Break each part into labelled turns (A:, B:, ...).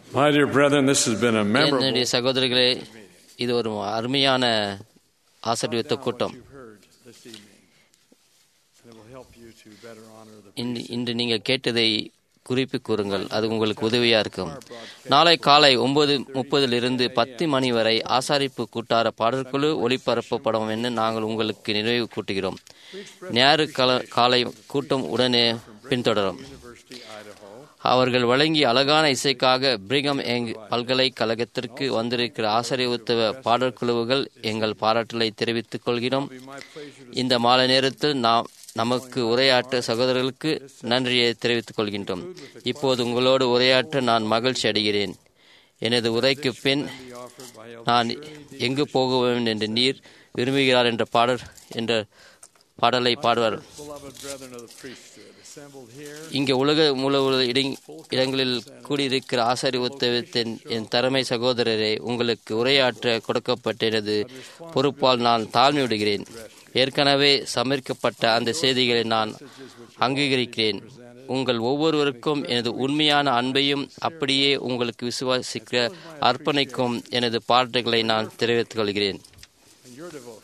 A: My dear brethren, this has been a memorable
B: என்னுடைய சகோதரிகளே இது ஒரு அருமையான ஆசீர்வதித்த கூட்டம்
A: you've heard this evening. And it will help you to better honor the
B: இன்று இன்று நீங்கள் கேட்டதை குறிப்பு கூறுங்கள் அது உங்களுக்கு உதவியா இருக்கும் நாளை காலை ஒன்பது முப்பதிலிருந்து பத்து மணி வரை ஆசாரிப்பு கூட்டார பாடற்குழு ஒளிபரப்பப்படும் என்று நாங்கள் உங்களுக்கு நினைவு கூட்டுகிறோம் ஞாயிறு கால- காலை கூட்டம் உடனே பின்தொடரும்
A: University, Idaho.
B: அவர்கள் வழங்கிய அழகான இசைக்காக பிரிகம் யங் பல்கலைக்கழகத்திற்கு வந்திருக்கிற ஆசிரிய உத்தவ பாடற்குழுவுகள் எங்கள் பாராட்டுகளை தெரிவித்துக் கொள்கிறோம்
A: It will be my pleasure to
B: இந்த மாலை நேரத்தில் நாம் நமக்கு உரையாற்ற சகோதரர்களுக்கு நன்றியை தெரிவித்துக் கொள்கின்றோம் இப்போது உங்களோடு உரையாற்ற நான் மகிழ்ச்சி அடைகிறேன் எனது உரைக்கு பின்
A: be offered by Elder
B: நான் எங்கு போக வேண்டும் என்று நீர் விரும்புகிறார் என்ற பாடல் என்ற பாடலை பாடுவார்
A: beloved brethren of the priesthood assembled here.
B: இங்கே உலக மூல இடங் இடங்களில் கூடியிருக்கிற ஆசாரி உத்தவத்தின் என் தலைமை சகோதரரே உங்களுக்கு உரையாற்ற கொடுக்கப்பட்ட எனது பொறுப்பால் நான் தாழ்மை விடுகிறேன் ஏற்கனவே சமர்க்கப்பட்ட அந்த செய்திகளை நான் அங்கீகரிக்கிறேன் உங்கள் ஒவ்வொருவருக்கும் எனது உண்மையான அன்பையும் அப்படியே உங்களுக்கு விசுவாசிக்க அர்ப்பணிக்கும் எனது பாராட்டுகளை நான் தெரிவித்துக் கொள்கிறேன்
A: and your devotion.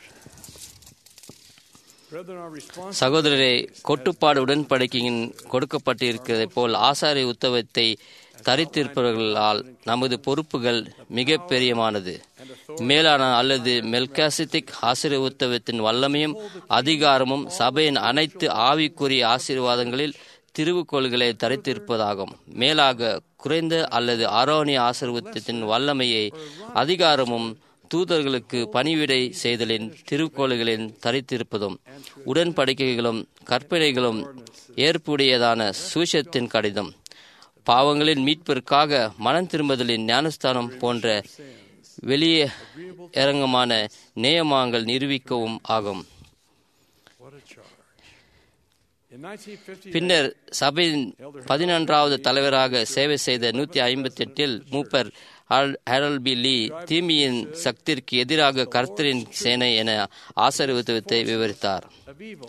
A: Brethren, our response
B: சகோதரரே கொட்டுப்பாடு உடன்படிக்கையின் கொடுக்கப்பட்டிருக்கிறதை போல் ஆசாரி உத்தவத்தை தரித்திருப்பவர்களால் நமது பொறுப்புகள் மிக பெரியமானது மேலான அல்லது மெல்காசித்திக் ஆசிரிய உத்தவத்தின் வல்லமையும் அதிகாரமும் சபையின் அனைத்து ஆவிக்குரிய ஆசீர்வாதங்களில் திருவுக்கோள்களை தரித்திருப்பதாகும் மேலாக குறைந்த அல்லது ஆரோனிய ஆசீர்வாதத்தின் வல்லமையை அதிகாரமும் தூதர்களுக்கு பணிவிடை செய்தலின் திருக்கோள்களின் தரித்திருப்பதும் உடன்படிக்கைகளும் கற்பனைகளும் ஏற்புடையதான சூஷத்தின் கடிதம் பாவங்களின் மீட்பிற்காக மனம் திரும்புதலின் ஞானஸ்தானம் போன்ற வெளியே இறங்கமான நேயமாங்கள் நிரூபிக்கவும் ஆகும்
A: what a charge. In 1958,
B: பின்னர் சபையின் பதினொன்றாவது தலைவராக சேவை செய்த நூத்தி ஐம்பத்தி எட்டில் மூப்பர் ஹேரல் பி லீ தீமியின் சக்திற்கு எதிராக கர்த்தரின் சேனை என ஆசீர்வதித்தை விவரித்தார்
A: of evil.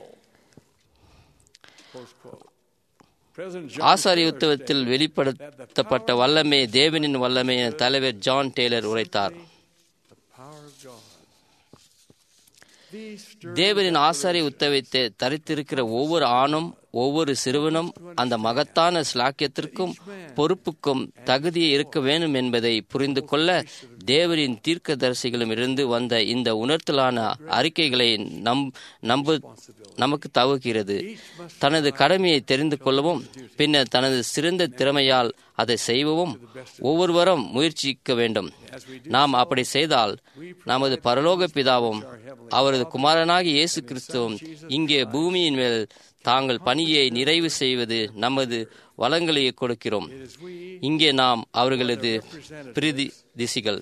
A: Close quote. President John
B: ஆசாரிய உத்தவத்தில் வெளிப்படுத்தப்பட்ட வல்லமை தேவனின் வல்லமை என தலைவர் ஜான் டெய்லர் உரைத்தார்
A: the power of God. These stir
B: தேவனின் ஆசாரிய உத்தவத்தை தரித்திருக்கிற ஒவ்வொரு ஆணும் ஒவ்வொரு சிறுவனும் அந்த மகத்தான ஸ்லாக்கியத்திற்கும் பொறுப்புக்கும் தகுதியை இருக்க வேண்டும் என்பதை புரிந்து கொள்ள தேவனின் தீர்க்கதரிசிகளும் இருந்து வந்த இந்த உணர்த்தலான அறிக்கைகளை நம் நம்பு நமக்கு தவுகிறது தனது கடமையை தெரிந்து கொள்ளவும் பின்னர் தனது சிறந்த திறமையால் அதை செய்யவும் ஒவ்வொருவரும் முயற்சிக்க வேண்டும் நாம் அப்படி செய்தால் நமது பரலோக பிதாவும் அவரது குமாரனாகிய இயேசு கிறிஸ்துவும் இங்கே பூமியின் மேல் தாங்கள் பணியை நிறைவு செய்வது நமது வளங்களை கொடுக்கிறோம் இங்கே நாம் அவர்களது பிரதி திசிகள்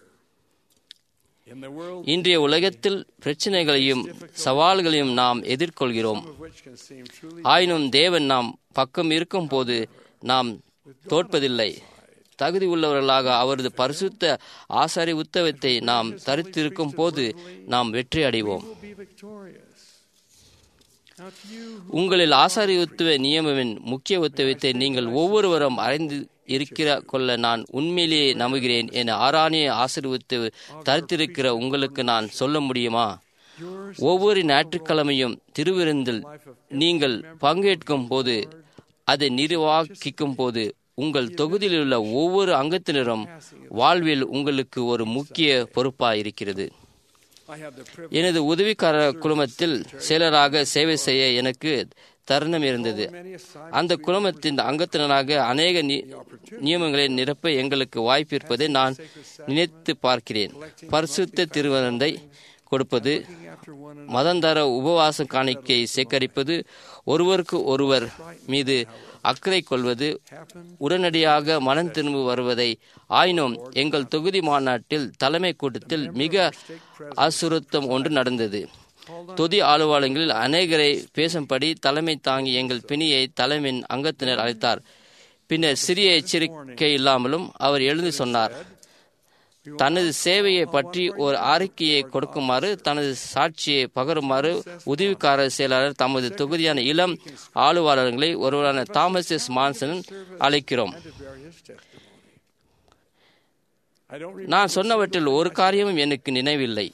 A: in the world
B: இன்றைய உலகத்தில் பிரச்சனைகளையும் சவால்களையும் நாம் எதிர்கொள்கிறோம்
A: of which can seem truly
B: ஆயினும் தேவன் நாம் பக்கம் இருக்கும் போது நாம் தோற்பதில்லை தகுதி உள்ளவர்களாக அவரது பரிசுத்த ஆசாரி உத்தவத்தை நாம் தரித்திருக்கும் போது நாம் வெற்றி அடைவோம்
A: will be victorious. Now to you who
B: உங்களில் ஆசாரி உத்துவ நியமவின் முக்கிய உத்தவத்தை நீங்கள் ஒவ்வொருவரும் அறிந்து இருக்கிற கொள்ள நான் உண்மையிலேயே நம்புகிறேன் என ஆராணிய ஆசீர்வத்து தரித்திருக்கிற உங்களுக்கு நான் சொல்ல முடியுமா
A: yours
B: ஒவ்வொரு ஞாயிற்றுக்கிழமையும் திருவிருந்தில் நீங்கள் பங்கேற்கும் போது அதை நிர்வாகிக்கும் போது உங்கள் தொகுதியில் உள்ள ஒவ்வொரு அங்கத்தினரும் வாழ்வில் உங்களுக்கு ஒரு முக்கிய பொறுப்பாக இருக்கிறது
A: I have the privilege
B: எனது உதவிக்கார குழுமத்தில் செயலராக சேவை செய்ய எனக்கு தருணம் இருந்தது
A: many aside
B: அந்த குழுமத்தின் அங்கத்தினராக அநேக நி- நியமங்களை நிரப்ப எங்களுக்கு வாய்ப்பு இருப்பதை நான் நினைத்து பார்க்கிறேன் பரிசுத்த திருவனந்தை கொடுப்பது
A: after one
B: மதந்தர உபவாச காணிக்கை சேகரிப்பது ஒருவருக்கு ஒருவர் மீது அக்கறை கொள்வது உடனடியாக மனம் திரும்ப வருவதை ஆயினும் எங்கள் தொகுதி மாநாட்டில் தலைமை கூட்டத்தில் மிக அசுரத்தம் ஒன்று நடந்தது தொதி ஆளுவாளங்களில் அநேகரை பேசும்படி தலைமை தாங்கி எங்கள் பிணியை தலைமையின் அங்கத்தினர் அழைத்தார் பின்னர் சிறிய எச்சரிக்கை இல்லாமலும் அவர் எழுந்து சொன்னார் தனது சேவையை பற்றி ஒரு அறிக்கையை கொடுக்குமாறு தனது சாட்சியை பகருமாறு உதவிக்கார செயலாளர் தமது தொகுதியான இளம் ஆளுவாளர்களை ஒருவரான தாமஸ் எஸ் மான்சன் அழைக்கிறோம்
A: to bear his testimony. I don't remember
B: நான் சொன்னவற்றில் ஒரு காரியமும் எனக்கு நினைவில்லை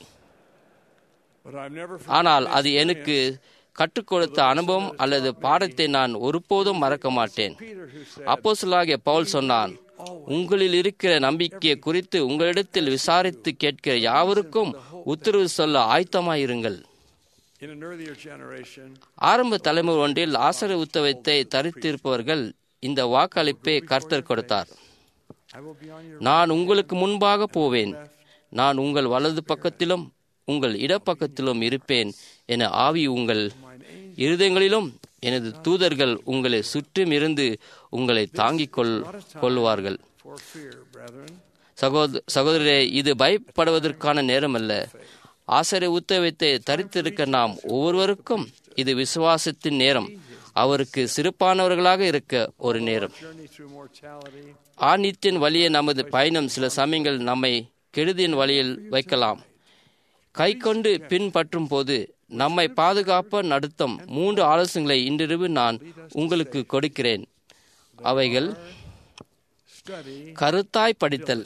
A: but I've never
B: ஆனால் அது எனக்கு கற்றுக் கொடுத்த அனுபவம் அல்லது பாடத்தை நான் ஒருபோதும் மறக்க மாட்டேன்
A: Peter who said,
B: அப்போஸ்தலனாகிய பவுல் சொன்னான் உங்களில் இருக்கிற நம்பிக்கையை குறித்து உங்களிடத்தில் விசாரித்து கேட்கிற யாவருக்கும் உத்தரவு சொல்ல ஆயத்தமாயிருங்கள்
A: in an earlier generation,
B: ஆரம்ப தலைமுறை ஒன்றில் ஆசர உத்தவத்தை தரித்திருப்பவர்கள் இந்த வாக்களிப்பை கர்த்தர் கொடுத்தார்
A: I will be on your
B: நான் உங்களுக்கு முன்பாக போவேன் நான் உங்கள் வலது பக்கத்திலும் உங்கள் இடப்பக்கத்திலும் இருப்பேன் என ஆவி உங்கள் இருதயங்களிலும் எனது தூதர்கள் உங்களை சுற்றும் இருந்து உங்களை தாங்கிக் கொள் கொள்வார்கள்
A: for fear, brethren.
B: சகோத சகோதரரே இது பயப்படுவதற்கான நேரம் அல்ல ஆசிரிய உத்தவத்தை தரித்திருக்க நாம் ஒவ்வொருவருக்கும் இது விசுவாசத்தின் நேரம் அவருக்கு சிறப்பானவர்களாக இருக்க ஒரு நேரம்
A: Journey through mortality,
B: ஆணித்தின் வழியே நமது பயணம் சில சமயங்கள் நம்மை கெடுதியின் வழியில் வைக்கலாம் கை கொண்டு பின்பற்றும் போது நம்மை பாதுகாப்ப நடத்தும் மூன்று ஆலோசனைகளை இன்றிரவு நான் உங்களுக்கு கொடுக்கிறேன் அவைகள்
A: study,
B: கருத்தாய் படித்தல்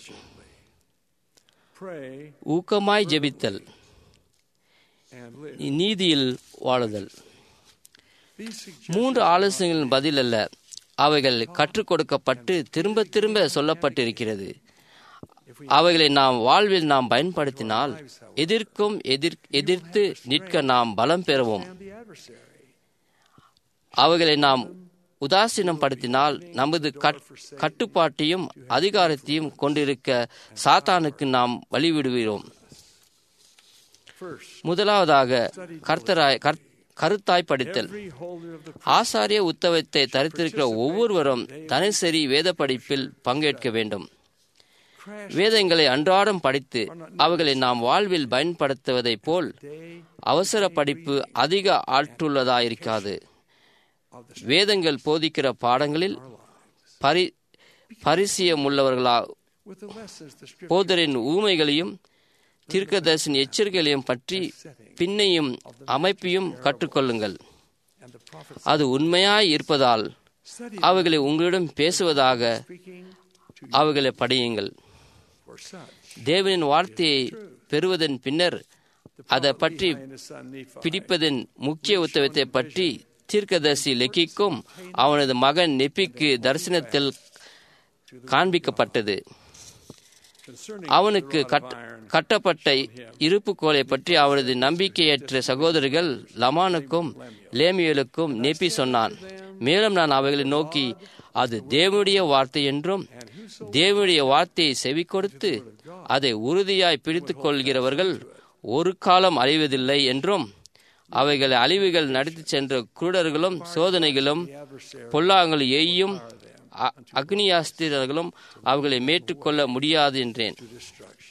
A: pray,
B: ஊக்கமாய் ஜெபித்தல்
A: and live.
B: நீதியில் வாழுதல்
A: These suggestions
B: மூன்று ஆலோசனைகளின் பதில் அல்ல அவைகள் கற்றுக் கொடுக்கப்பட்டு திரும்ப திரும்ப சொல்லப்பட்டிருக்கிறது அவைகளை நாம் வாழ்வில் நாம் பயன்படுத்தினால் எதிர்க்கும் எதிர் எதிர்த்து நிற்க நாம் பலம் பெறுவோம்
A: and the adversary.
B: அவைகளை நாம் உதாசீனம் படுத்தினால் நமது கட்- கட்டுப்பாட்டையும் அதிகாரத்தையும் கொண்டிருக்க சாத்தானுக்கு நாம் வழிவிடுகிறோம்
A: First,
B: முதலாவதாக கர்த்தராய் கர்- கருத்தாய் படித்தல்
A: every holder of the
B: ஆசாரிய உத்தவத்தை தரித்திருக்கிற ஒவ்வொருவரும் தினசரி வேத படிப்பில் பங்கேற்க வேண்டும்
A: crash
B: வேதங்களை அன்றாடம் படித்து அவைகளை நாம் வாழ்வில் பயன்படுத்துவதைப் போல்
A: day
B: அவசர படிப்பு அதிக ஆற்றுள்ளதாயிருக்காது
A: of the
B: வேதங்கள் போதிக்கிற பாடங்களில் பரி பரிசியமுள்ளவர்களா
A: with the lessons the scripture
B: போதரின் ஊமைகளையும் தீர்க்கதரிசின் எச்சரிக்கைகளையும் பற்றி பின்னையும் அமைப்பையும் கற்றுக்கொள்ளுங்கள்
A: and the prophets
B: அது உண்மையாய் இருப்பதால்
A: study
B: அவைகளை உங்களிடம் பேசுவதாக
A: speaking to
B: அவைகளை படியுங்கள்
A: for such.
B: தேவனின் வார்த்தையை பெறுவதன் பின்னர் அதை பற்றி
A: Behind his son Nephi,
B: பிடிப்பதன் முக்கிய உத்தவத்தை பற்றி தீர்க்கதரிசி லெக்கிக்கும் அவனது மகன் நெப்பிக்கு தரிசனத்தில் காண்பிக்கப்பட்டது
A: concerning
B: அவனுக்கு கட்- கட்டப்பட்ட இருப்புக்கோலை பற்றி அவனது நம்பிக்கையற்ற சகோதரர்கள் லமானுக்கும் லேமியலுக்கும் நெப்பி சொன்னான் மேலும் நான் அவைகளை நோக்கி அது தேவனுடைய வார்த்தை என்றும் தேவனுடைய வார்த்தையை செவி கொடுத்து அதை உறுதியாய் பிடித்துக் கொள்கிறவர்கள் ஒரு காலம் அழிவதில்லை என்றும் அவைகளை அழிவுகள் நடத்தி சென்ற குருடர்களும் சோதனைகளும் பொல்லாங்கள் எய்யும் அ- அக்னியாஸ்திரர்களும் அவர்களை மேற்றுக்கொள்ள முடியாது என்றேன்
A: to destruction.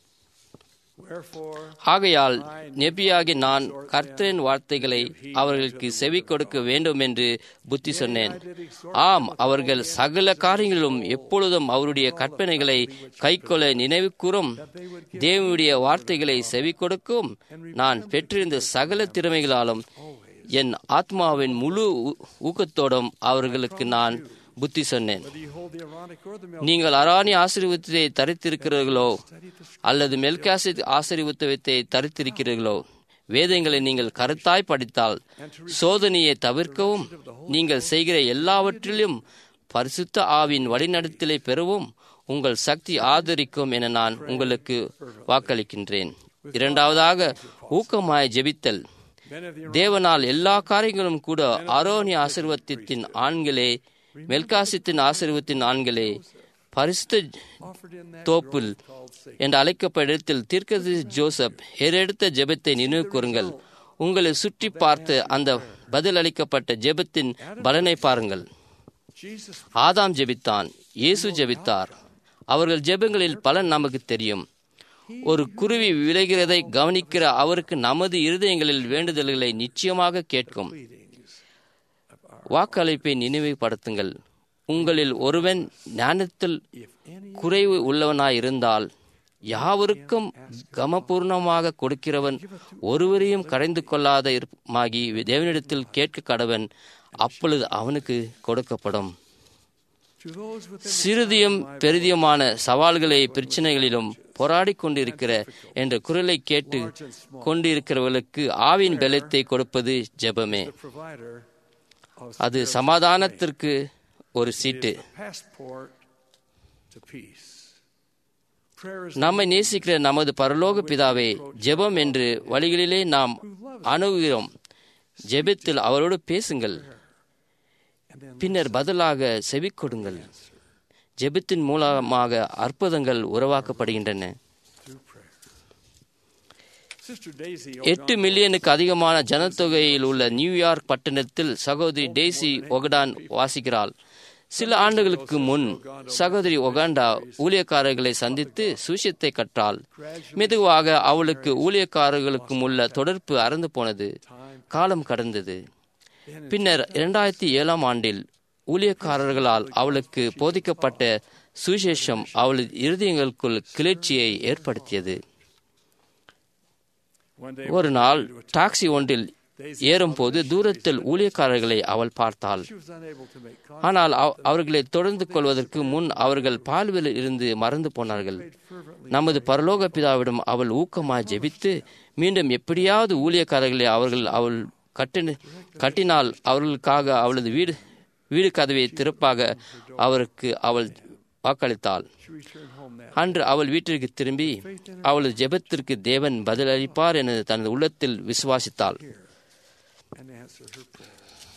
A: Wherefore,
B: ஆகையால் நெபியாகி நான் கர்த்தரின் வார்த்தைகளை அவர்களுக்கு செவி கொடுக்க வேண்டும் என்று புத்தி சொன்னேன் ஆம் அவர்கள் சகல காரியங்களிலும் எப்பொழுதும் அவருடைய கற்பனைகளை கைக்கொள்ள நினைவு கூறும் தேவனுடைய வார்த்தைகளை செவி கொடுக்கும் நான் பெற்றிருந்த சகல திறமைகளாலும் என் ஆத்மாவின் முழு ஊ- ஊக்கத்தோடும் அவர்களுக்கு நான் புத்தி சொன்னேன்
A: whether you hold the Aaronic or the Melchizedek,
B: நீங்கள் அராணி ஆசீர்வாதத்தை தரித்திருக்கிறீர்களோ அல்லது மெல்காசித் ஆசீர்வாதத்தை தரித்திருக்கிறீர்களோ வேதங்களை நீங்கள் கருத்தாய் படித்தால் சோதனையை தவிர்க்கவும் நீங்கள் செய்கிற எல்லாவற்றிலும் பரிசுத்த ஆவின் வழிநடத்தலை பெறவும் உங்கள் சக்தி ஆதரிக்கும் என நான் உங்களுக்கு வாக்களிக்கின்றேன் இரண்டாவதாக ஊக்கமாய் ஜெபித்தல்
A: men of the
B: தேவனால் எல்லா காரியங்களும் கூட ஆரோனி ஆசீர்வாதத்தின் ஆண்களே மெல்காசித்தின் ஆசீர்வாதத்தின் ஆண்களே பரிசுத்த
A: offered in that
B: Thoppil
A: called Satan.
B: என்று அழைக்கப்பட்ட தீர்க்கதரிசி ஜோசப் ஏறெடுத்த ஜெபத்தை நினைவு கூறுங்கள் உங்களை சுற்றி பார்த்து அந்த பதில் அளிக்கப்பட்ட ஜெபத்தின் பலனை பாருங்கள்
A: Jesus
B: ஆதாம் ஜெபித்தான் இயேசு ஜெபித்தார் அவர்கள் ஜெபங்களில் பலன் நமக்கு தெரியும் ஒரு குருவி விளைகிறதை கவனிக்கிற அவருக்கு நமது இருதயங்களில் வேண்டுதல்களை நிச்சயமாக கேட்கும்
A: pleadings
B: வாக்களிப்பை நினைவுபடுத்துங்கள் உங்களில் ஒருவன் ஞானத்தில்
A: if any
B: குறைவு உள்ளவனாயிருந்தால் யாவருக்கும் கமபூர்ணமாக கொடுக்கிறவன் ஒருவரையும் கடைந்து கொள்ளாத இருமாகி தேவனிடத்தில் கேட்க கடவன் அப்பொழுது அவனுக்கு கொடுக்கப்படும்
A: to those within the
B: சிறிதியும் பெரிதியுமான சவால்களை பிரச்சனைகளிலும் போராடிக் கொண்டிருக்கிற என்ற குரலை கேட்டு கொண்டிருக்கிறவர்களுக்கு ஆவின் பலத்தை கொடுப்பது ஜெபமே
A: the provider of
B: அது சமாதானத்திற்கு ஒரு சீட்டு
A: the passport to peace. Prayer is
B: நம்மை நேசிக்கிற நமது பரலோக பிதாவே ஜெபம் என்று வழிகளிலே நாம் அணுகுகிறோம் ஜெபத்தில் அவரோடு பேசுங்கள்
A: and then
B: பின்னர் பதிலாக செவிக் கொடுங்கள் ஜெபத்தின் மூலமாக அற்புதங்கள் உருவாக்கப்படுகின்றன
A: through prayer. Sister Daisy
B: எட்டு மில்லியனுக்கு அதிகமான ஜனத்தொகையில் உள்ள நியூயார்க் பட்டணத்தில் சகோதரி டெய்சி ஒகடான் வாசிக்கிறாள் சில ஆண்டுகளுக்கு முன் சகோதரி ஒகாண்டா ஊழியக்காரர்களை சந்தித்து சூசியத்தை கற்றாள் மெதுவாக அவளுக்கு ஊழியக்காரர்களுக்கும் உள்ள தொடர்பு அறந்து போனது காலம் கடந்தது பின்னர் இரண்டாயிரத்தி ஏழாம் ஆண்டில் ஊழியக்காரர்களால் அவளுக்கு போதிக்கப்பட்ட சுவிசேஷம் அவளது இருதயங்களுக்குள் கிளர்ச்சியை ஏற்படுத்தியது
A: One day
B: ஒரு நாள் டாக்ஸி ஒன்றில் ஏறும்போது தூரத்தில் ஊழியக்காரர்களை அவள் பார்த்தாள்
A: she was unable to make contact.
B: ஆனால் அவ- அவர்களை தொடர்ந்து கொள்வதற்கு முன் அவர்கள் பால்வெளியில் இருந்து மறந்து போனார்கள் நமது பரலோக பிதாவிடம் அவள் ஊக்கமாய் ஜெபித்து மீண்டும் எப்படியாவது ஊழியக்காரர்களை அவர்கள் அவள் கட்டின கட்டினால் அவர்களுக்காக அவளது வீடு வீடு கதவை திறப்பாக அவருக்கு அவள் வாக்களித்தாள்
A: She returned home that
B: அன்று அவள் வீட்டிற்கு திரும்பி அவளது ஜெபத்திற்கு தேவன் பதிலளிப்பார் என தனது உள்ளத்தில் விசுவாசித்தாள்
A: and answered her prayer.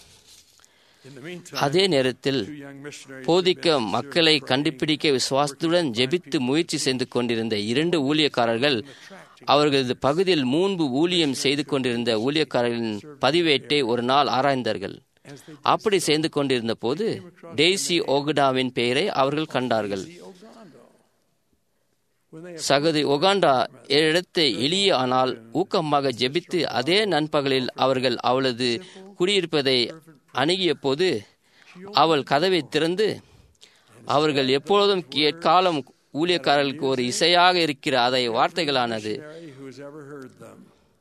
A: In the meantime,
B: அதே நேரத்தில்
A: two young missionaries
B: போதிக்க மக்களை கண்டுபிடிக்க விசுவாசத்துடன் ஜெபித்து முயற்சி செய்து கொண்டிருந்த இரண்டு ஊழியக்காரர்கள் அவர்களது பகுதியில் முன்பு ஊழியம் செய்து கொண்டிருந்த ஊழியக்காரர்களின் பதிவேட்டை ஒரு நாள் ஆராய்ந்தார்கள் அப்படி செய்து கொண்டிருந்த போது டெய்சி ஓகடாவின் பெயரை அவர்கள் கண்டார்கள்
A: Ogando. When they
B: சகதி ஒகாண்டா இடத்தை எளிய ஆனால் ஊக்கமாக ஜெபித்து அதே நண்பகலில் அவர்கள் அவளது குடியிருப்பதை அணுகிய போது அவள் கதவை திறந்து அவர்கள் எப்பொழுதும் கேட்காலம் ஊழியக்காரர்களுக்கு ஒரு இசையாக இருக்கிற அதை வார்த்தைகளானது
A: missionary who has ever heard them.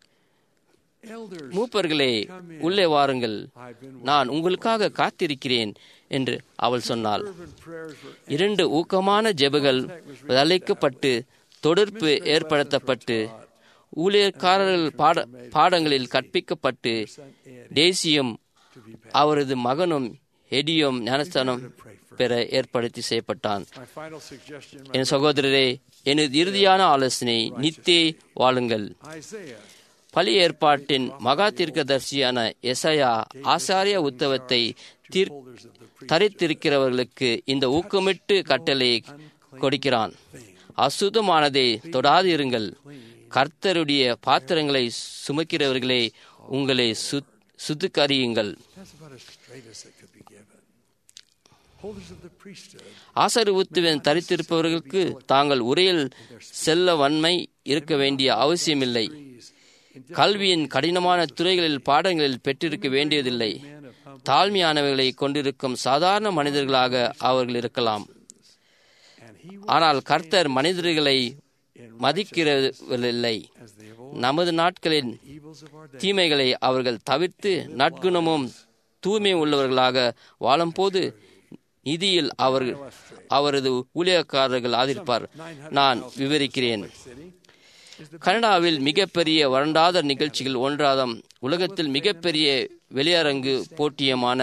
A: Elders,
B: மூப்பர்களே உள்ளே வாருங்கள்
A: I've been
B: நான் உங்களுக்காக காத்திருக்கிறேன் என்று அவள் சொன்னாள்
A: fervent prayers were
B: இரண்டு ஊக்கமான ஜெபங்கள் அழைக்கப்பட்டு தொடர்பு ஏற்படுத்தப்பட்டு ஊழியர்காரர்கள் பாட பாடங்களில் கற்பிக்கப்பட்டு தேசியம் அவரது மகனும் ஹெடியும் ஞானஸ்தானம் பெற ஏற்படுத்தி செய்யப்பட்டான்
A: my final suggestion. My
B: என் சகோதரரே எனது இறுதியான ஆலோசனை நித்தே வாழுங்கள்
A: Isaiah
B: பழி ஏற்பாட்டின் மகா தீர்க்கதர்சியான எசையா ஆசாரிய உத்தவத்தை தீர்
A: holders of the
B: தரித்திருக்கிறவர்களுக்கு இந்த ஊக்கமிட்டு கட்டளை கொடுக்கிறான் அசுத்தமானதை தொடாது இருங்கள் கர்த்தருடைய பாத்திரங்களை சுமக்கிறவர்களே உங்களை சுத் சுத்துக்கரியுங்கள்
A: That's about as straight as it could be given. Holders of the priesthood
B: ஆசரிவுத்துவன் தரித்திருப்பவர்களுக்கு தாங்கள் உரையில் செல்ல வன்மை இருக்க வேண்டிய அவசியமில்லை கல்வியின் கடினமான துறைகளில் பாடங்களில் பெற்றிருக்க வேண்டியதில்லை தாழ்மையானவைகளை கொண்டிருக்கும் சாதாரண மனிதர்களாக அவர்கள் இருக்கலாம்
A: and he
B: ஆனால் கர்த்தர் மனிதர்களை மதிக்கிறதில்லை
A: as they have all
B: நமது நாட்களின்
A: evils of our day.
B: தீமைகளை அவர்கள் தவிர்த்து நற்குணமும் தூய்மை உள்ளவர்களாக வாழும்போது நிதியில் அவர் அவரது ஊழியக்காரர்கள் ஆதரிப்பார் நான் விவரிக்கிறேன்
A: City
B: கனடாவில் மிகப்பெரிய வறண்டாத நிகழ்ச்சிகள் ஒன்றாதம் உலகத்தில் மிகப்பெரிய வெளியரங்கு போட்டியமான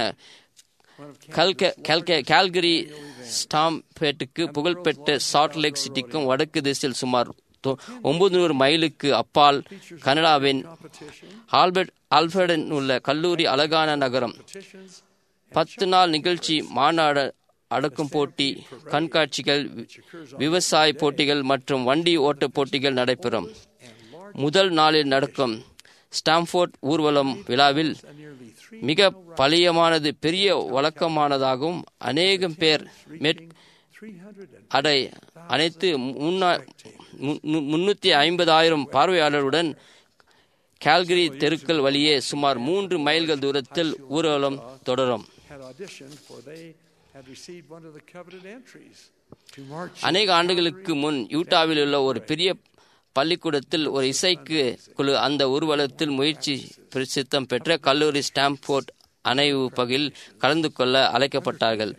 B: கல்க- கல்க- கால்கரி ஸ்டாம்பேட்டுக்கு புகழ்பெற்ற சால்ட் லேக் சிட்டிக்கும் வடக்கு திசையில் சுமார் தொ- ஒன்பது நூறு மைலுக்கு அப்பால் கனடாவின் ஆல்பர்ட் ஆல்ஃபர்டன் உள்ள கல்லூரி அழகான நகரம்
A: petitions
B: பத்து நாள் நிகழ்ச்சி மாநாடு அடக்கும் போட்டி கண்காட்சிகள் வி- விவசாய போட்டிகள் மற்றும் வண்டி ஓட்ட போட்டிகள் நடைபெறும் முதல் நாளில் நடக்கும் ஸ்டாம்ஃபோர்ட் ஊர்வலம் விழாவில்
A: nearly three
B: மிக பழையமானது பெரிய வழக்கமானதாகவும் அநேகம் பேர் மேற்
A: 300 and
B: அடை அனைத்து முன்னா- மு- மு- முன்னூத்தி ஐம்பதாயிரம் பார்வையாளருடன் கால்கரி தெருக்கள் வழியே சுமார் மூன்று மைல்கள் தூரத்தில் ஊர்வலம் தொடரும்
A: had auditioned for they had received one of the coveted entries to march
B: அநேக ஆண்டுகளுக்கு முன் யூட்டாவில் உள்ள ஒரு பெரிய பள்ளிக்கூடத்தில் ஒரு இசைக்கு குழு அந்த ஊர்வலத்தில் முயற்சி பிரசித்தம் பெற்ற கல்லூரி ஸ்டாம்ஃபோர்ட் அணைவு பகுதியில் கலந்து கொள்ள அழைக்கப்பட்டார்கள்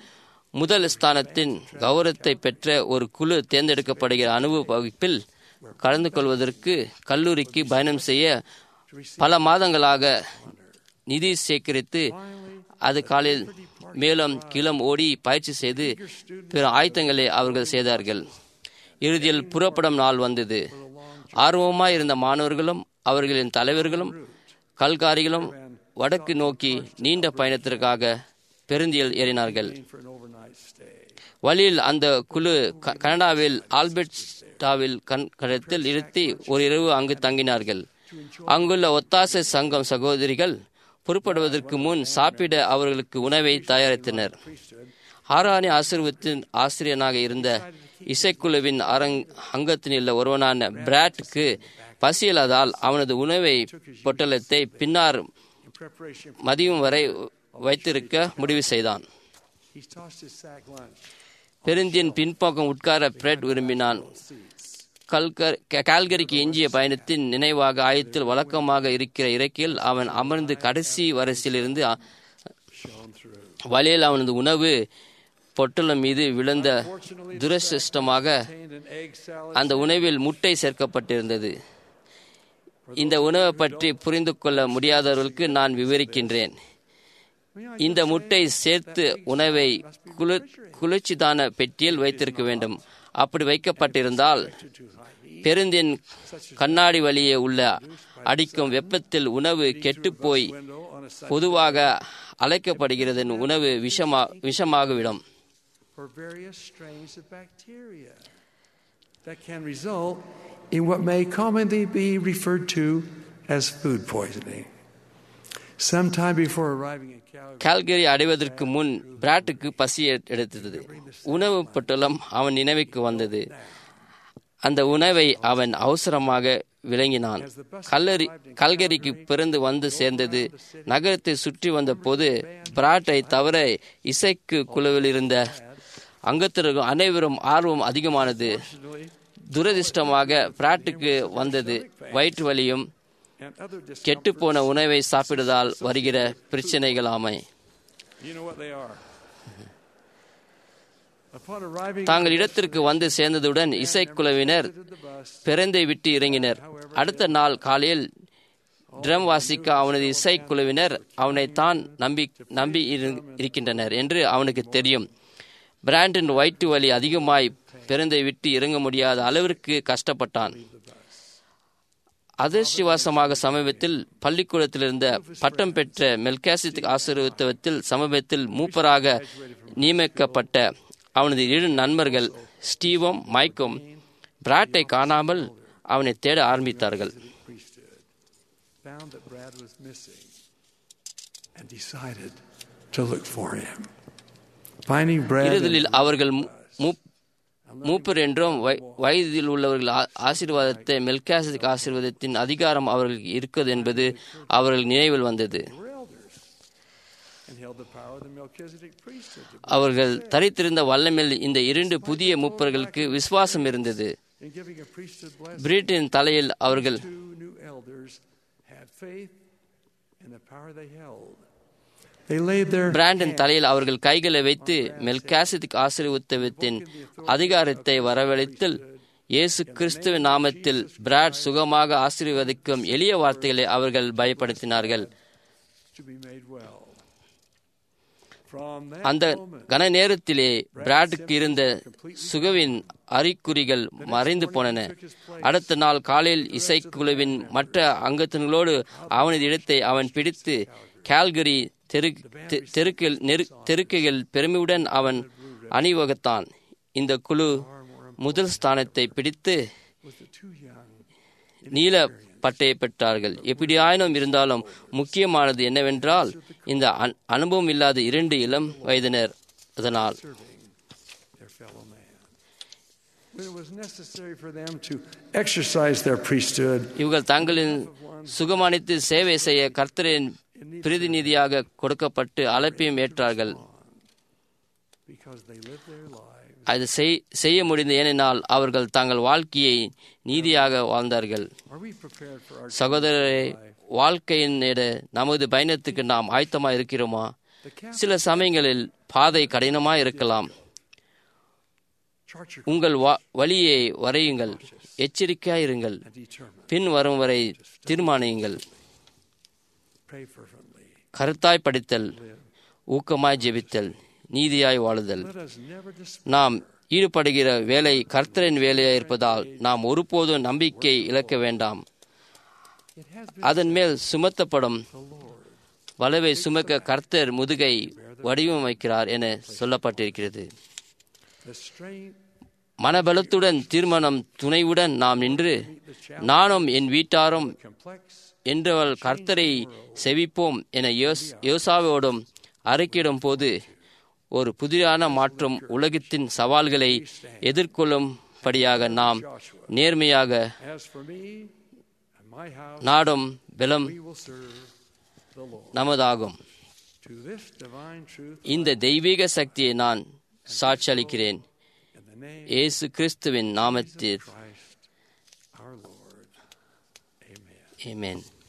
B: முதல் ஸ்தானத்தின் கௌரவத்தை பெற்ற ஒரு குழு தேர்ந்தெடுக்கப்படுகிற அனுபவ வகுப்பில் கலந்து கொள்வதற்கு கல்லூரிக்கு பயணம் செய்ய பல மாதங்களாக நிதி சேகரித்து அது காலில் மேலும் கிளம் ஓடி பயிற்சி செய்து பிற ஆயத்தங்களை அவர்கள் செய்தார்கள் இறுதியில் புறப்படும் நாள் வந்தது ஆர்வமாய் இருந்த மாணவர்களும் அவர்களின் தலைவர்களும் கல்காரிகளும் வடக்கு நோக்கி நீண்ட பயணத்திற்காக பெருந்தியில் ஏறினார்கள்
A: for an overnight stay.
B: வழியில் அந்த குழு க- கனடாவில் ஆல்பர்டாவில் கண் கடத்தில் இருத்தி ஒரு இரவு அங்கு தங்கினார்கள் அங்குள்ள ஒத்தாசை சங்கம் சகோதரிகள் புறப்படுவதற்கு முன் சாப்பிட அவர்களுக்கு உணவை தயாரித்தனர் ஆராணி ஆசிர்வத்தின் ஆசிரியனாக இருந்த இசைக்குழுவின் அரங் அங்கத்தினுள்ள ஒருவனான பிராட்க்கு பசியலாதால் அவனது உணவை பொட்டலத்தை பின்னார்
A: In preparation,
B: மதியம் வரை வைத்திருக்க முடிவு செய்தான்
A: he tossed his sack lunch
B: பெருந்தியின் பின்பக்கம் உட்கார பிரெட் விரும்பினான் கல்கர் கே- கால்கரிக்கு எஞ்சிய பயணத்தின் நினைவாக ஆயத்தில் வழக்கமாக இருக்கிற இறக்கையில் அவன் அமர்ந்து கடைசி வரிசையிலிருந்து அ-
A: shone through.
B: வழியில் அவனது உணவு பொட்டலம் மீது விழுந்த துரசிஷ்டமாக
A: Contained an egg salad.
B: அந்த உணவில் முட்டை சேர்க்கப்பட்டிருந்தது இந்த உணவை பற்றி புரிந்து கொள்ள முடியாதவர்களுக்கு நான் விவரிக்கின்றேன் இந்த முட்டை சேர்த்து உணவை குளிர் குளிர்ச்சிதான பெட்டியில் வைத்திருக்க வேண்டும் அப்படி வைக்கப்பட்டிருந்தால் பெருந்தின் கண்ணாடி வழியே உள்ள அடிக்கும் வெப்பத்தில் உணவு கெட்டுப்போய்
A: window on a side
B: பொதுவாக அழைக்கப்படுகிறது உணவு விஷமா விஷமாகிவிடும்
A: for various strains of bacteria that can result in what may commonly be referred to as food poisoning. Sometime before arriving in Calgary,
B: Calgary அடைவதற்கு முன் பிராட்டுக்கு பசி எ- எடுத்தது உணவு பொட்டலம் அவன் நினைவுக்கு வந்தது அந்த உணவை அவன் அவசரமாக விளங்கினான் கல்லறி கல்கரிக்கு பிறந்து வந்து சேர்ந்தது நகரத்தை சுற்றி வந்தபோது பிராட்டை தவிர இசைக்கு குழுவில் இருந்த அங்கத்தினர்கள் அனைவரும் ஆர்வம் அதிகமானது துரதிர்ஷ்டமாக பிராட்டுக்கு வந்தது வயிற்று வலியும்
A: and other dis-
B: கெட்டுப்போன உணவை சாப்பிடுவதால் வருகிற பிரச்சனைகளாமை
A: you know what they are. Upon arriving,
B: தாங்கள் இடத்திற்கு வந்து சேர்ந்ததுடன் இசைக்குழுவினர்
A: to the bus,
B: பிறந்தை விட்டு இறங்கினர் அடுத்த நாள் காலையில் ட்ரம் வாசிக்க அவனது இசைக்குழுவினர் அவனை தான் நம்பி நம்பி இரு- இருக்கின்றனர் என்று அவனுக்கு தெரியும் பிராண்டின் வயிற்று வலி அதிகமாய் பிறந்தை விட்டு இறங்க முடியாத அளவிற்கு கஷ்டப்பட்டான் அதிர்ஷ்டவாசமாக சமீபத்தில் பள்ளிக்கூடத்தில் இருந்த பட்டம் பெற்ற மெல்காசித் ஆசீர்வத்தில் சமீபத்தில் மூப்பராக நியமிக்கப்பட்ட அவனது இரு நண்பர்கள் ஸ்டீவும் மைக்கும் பிராட்டை காணாமல் அவனை தேட ஆரம்பித்தார்கள்
A: priesthood, found that Brad was missing and decided to look for him. Finding Brad, in-
B: இறுதியில் அவர்கள் மூ- மூப்- மூப்பர் என்றும் வய- வயதில் உள்ளவர்கள் ஆ- ஆசீர்வாதத்தை மெல்காசிக் ஆசீர்வாதத்தின் அதிகாரம் அவர்களுக்கு இருக்கிறது என்பது அவர்கள் நினைவில் வந்தது
A: were elders and held the power of the Melchizedek priesthood. to-
B: அவர்கள் தரித்திருந்த வல்லமையில் இந்த இரண்டு புதிய மூப்பர்களுக்கு விசுவாசம் இருந்தது
A: In giving a priesthood blessing,
B: பிரிட்டின் தலையில் அவர்கள்
A: two new elders had faith in the power they held. They laid their
B: பிராண்டின் தலையில் அவர்கள் கைகளை வைத்து மெல்காசிக் ஆசீர்வத்தத்தின் அதிகாரத்தை வரவழைத்தில் இயேசு கிறிஸ்துவின் நாமத்தில் பிராட் சுகமாக ஆசீர்வதிக்கும் எளிய வார்த்தைகளை அவர்கள் பயப்படுத்தினார்கள்
A: to be made well. From that
B: அந்த
A: moment,
B: கன நேரத்திலே பிராட்டுக்கு இருந்த சுகவின் அறிகுறிகள் மறைந்து போனன அடுத்த நாள் காலையில் இசைக்குழுவின் மற்ற அங்கத்தினர்களோடு அவனது இடத்தை அவன் பிடித்து கால்கரி தெரு தெ- தெருக்கில் நெரு தெருக்குகள் பெருமையுடன் அவன் அணிவகுத்தான் இந்த குழு முதல் ஸ்தானத்தை பிடித்து
A: was the two young
B: நீல பட்டையை பெற்றார்கள் எப்படியாயினும் இருந்தாலும் முக்கியமானது என்னவென்றால் இந்த அன்- அனுபவம் இல்லாத இரண்டு இளம் வயதினர் அதனால்
A: serving their fellow man. When it was necessary for them to exercise their priesthood,
B: இவர்கள் தங்களின் சுகமானித்து சேவை செய்ய கர்த்தரின் பிரதிநிதியாக கொடுக்கப்பட்டு அழைப்பையும் ஏற்றார்கள்
A: because they lived their lives
B: அது செய்- செய்ய முடிந்த ஏனென்றால் அவர்கள் தங்கள் வாழ்க்கையை நீதியாக வாழ்ந்தார்கள்
A: Are we prepared for our
B: சகோதரரே வாழ்க்கையின் நமது பயணத்துக்கு நாம் ஆயத்தமாக இருக்கிறோமா
A: the cap
B: சில சமயங்களில் பாதை கடினமாய் இருக்கலாம்
A: Chart your
B: உங்கள் வா- வழியை வரையுங்கள் எச்சரிக்கையாயிருங்கள்
A: and determine.
B: பின் வரும் வரை தீர்மானியுங்கள்
A: Pray fervently.
B: கருத்தாய் படித்தல் ஊக்கமாய் ஜெபித்தல் நீதியாய் வாழுதல்
A: Let us never despair.
B: நாம் ஈடுபடுகிற வேலை கர்த்தரின் வேலையாய் இருப்பதால் நாம் ஒருபோதும் நம்பிக்கை இழக்க வேண்டாம்
A: It has been
B: அதன் மேல் சுமத்தப்படும்
A: the Lord.
B: வலவை சுமக்க கர்த்தர் முதுகை வடிவமைக்கிறார் என சொல்லப்பட்டிருக்கிறது
A: The strength
B: மனபலத்துடன் தீர்மானம் துணைவுடன் நாம் நின்று நானும் என் வீட்டாரும்
A: complex
B: என்றவள் கர்த்தரை செவிப்போம் என யோஸ் யோசாவோடும் அறிக்கையிடும் போது ஒரு புதிரான மாற்றம் உலகத்தின் சவால்களை எதிர்கொள்ளும்படியாக நாம் நேர்மையாக
A: as for me and my house,
B: நாடும் பலம்
A: we will serve the Lord.
B: நமதாகும்
A: To this divine truth,
B: இந்த தெய்வீக சக்தியை நான் சாட்சியளிக்கிறேன்
A: in the name
B: இயேசு கிறிஸ்துவின்
A: of
B: நாமத்தில்
A: Christ our Lord. Amen.
B: Amen.